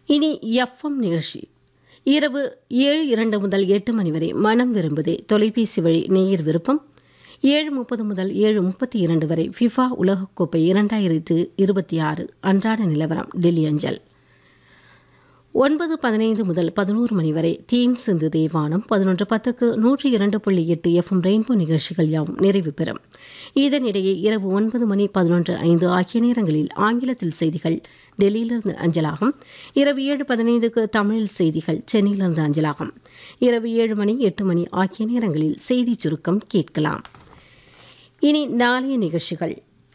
இனி எஃப்எம் நிகழ்ச்சி இரவு ஏழு இரண்டு முதல் எட்டு மணி வரை மனம் விரும்புதே தொலைபேசி வழி நேயர் விருப்பம் ஏழு முப்பது முதல் ஏழு முப்பத்தி இரண்டு வரை ஃபிஃபா உலகக்கோப்பை இரண்டாயிரத்து இருபத்தி ஆறு அன்றாட நிலவரம் டெல்லி அஞ்சல் ஒன்பது பதினைந்து முதல் பதினோரு மணி வரை தீன் சிந்து தேவானம் பதினொன்று பத்துக்கு நூற்றி இரண்டு புள்ளி எட்டு எஃப்எம் ரெயின்போ நிகழ்ச்சிகள் யாவும் நிறைவு பெறும் இதனிடையே இரவு ஒன்பது மணி பதினொன்று ஐந்து ஆகிய நேரங்களில் ஆங்கிலத்தில் செய்திகள் டெல்லியிலிருந்து அஞ்சலாகும் இரவு ஏழு பதினைந்துக்கு தமிழில் செய்திகள் சென்னையிலிருந்து அஞ்சலாகும் இரவு ஏழு மணி எட்டு மணி ஆகிய நேரங்களில் செய்தி சுருக்கம் கேட்கலாம் இனி நாளைய நிகழ்ச்சிகள்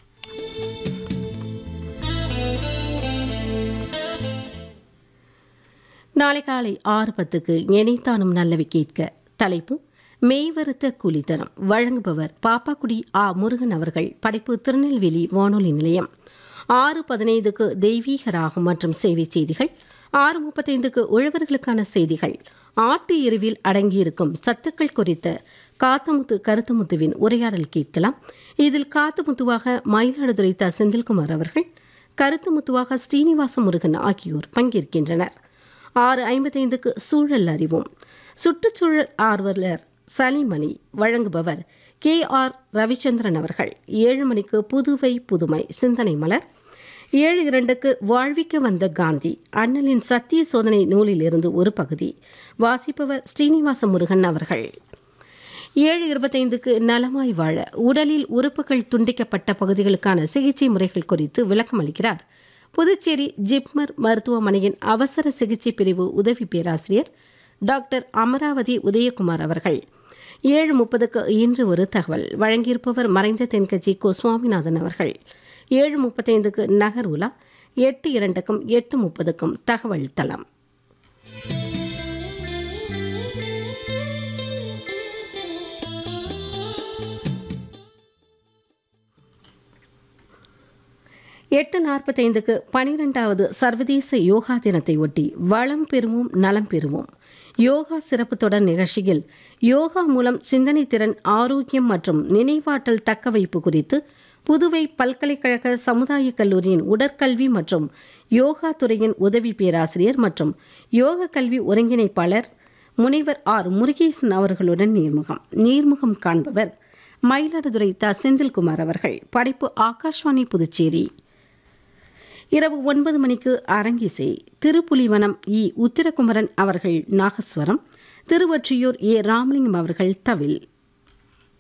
நாளை காலை ஆறு பத்துக்கு எனைத்தானும் நல்லவை கேட்க தலைப்பு மெய்வருத்த கூலித்தனம் வழங்குபவர் பாப்பாக்குடி ஆ முருகன் அவர்கள் படைப்பு திருநெல்வேலி வானொலி நிலையம் ஆறு பதினைந்துக்கு தெய்வீக ராகம் மற்றும் சேவை செய்திகள் ஆறு முப்பத்தைந்துக்கு உழவர்களுக்கான செய்திகள் ஆட்டு எருவில் அடங்கியிருக்கும் சத்துக்கள் குறித்த காத்தமுத்து கருத்துமுத்துவின் உரையாடல் கேட்கலாம் இதில் காத்துமுத்துவாக மயிலாடுதுறை த செந்தில்குமார் அவர்கள் கருத்துமுத்துவாக ஸ்ரீனிவாச முருகன் ஆகியோர் பங்கேற்கின்றனர் ஆறு ஐம்பத்தைந்துக்கு சூழல் அறிவோம் சுற்றுச்சூழல் ஆர்வலர் சலிமணி வழங்குபவர் கே ஆர் ரவிச்சந்திரன் அவர்கள் ஏழு மணிக்கு புதுவை புதுமை சிந்தனை மலர் ஏழு இரண்டுக்கு வாழ்விக்க வந்த காந்தி அண்ணலின் சத்திய சோதனை நூலிலிருந்து ஒரு பகுதி வாசிப்பவர் ஸ்ரீனிவாச முருகன் அவர்கள் ஏழு இருபத்தைந்துக்கு நலமாய் வாழ உடலில் உறுப்புகள் துண்டிக்கப்பட்ட பகுதிகளுக்கான சிகிச்சை முறைகள் குறித்து விளக்கம் அளிக்கிறார் புதுச்சேரி ஜிப்மர் மருத்துவமனையின் அவசர சிகிச்சை பிரிவு உதவி பேராசிரியர் டாக்டர் அமராவதி உதயகுமார் அவர்கள் ஏழு முப்பதுக்கு இன்று ஒரு தகவல் வழங்கியிருப்பவர் மறைந்த தென்கட்சி கோ சுவாமிநாதன் அவர்கள் ஏழு முப்பத்தைந்துக்கு நகர் உலா எட்டு இரண்டுக்கும் எட்டு முப்பதுக்கும் தகவல் தளம் எட்டு நாற்பத்தைந்துக்கு பனிரெண்டாவது சர்வதேச யோகா தினத்தை ஒட்டி வளம் பெறுவோம் நலம் பெறுவோம் யோகா சிறப்பு தொடர் நிகழ்ச்சியில் யோகா மூலம் சிந்தனை திறன் ஆரோக்கியம் மற்றும் நினைவாற்றல் தக்கவைப்பு குறித்து புதுவை பல்கலைக்கழக சமுதாய கல்லூரியின் உடற்கல்வி மற்றும் யோகா துறையின் உதவி பேராசிரியர் மற்றும் யோக கல்வி ஒருங்கிணைப்பாளர் முனைவர் ஆர் முருகேசன் அவர்களுடன் நீர்முகம் நீர்முகம் காண்பவர் மயிலாடுதுறை த செந்தில்குமார் அவர்கள் படைப்பு ஆகாஷ்வாணி புதுச்சேரி இரவு ஒன்பது மணிக்கு அரங்கிசை திருப்புலிவனம் இ உத்திரகுமரன் அவர்கள் நாகஸ்வரம் திருவொற்றியூர் ஏ ராமலிங்கம் அவர்கள் தவில்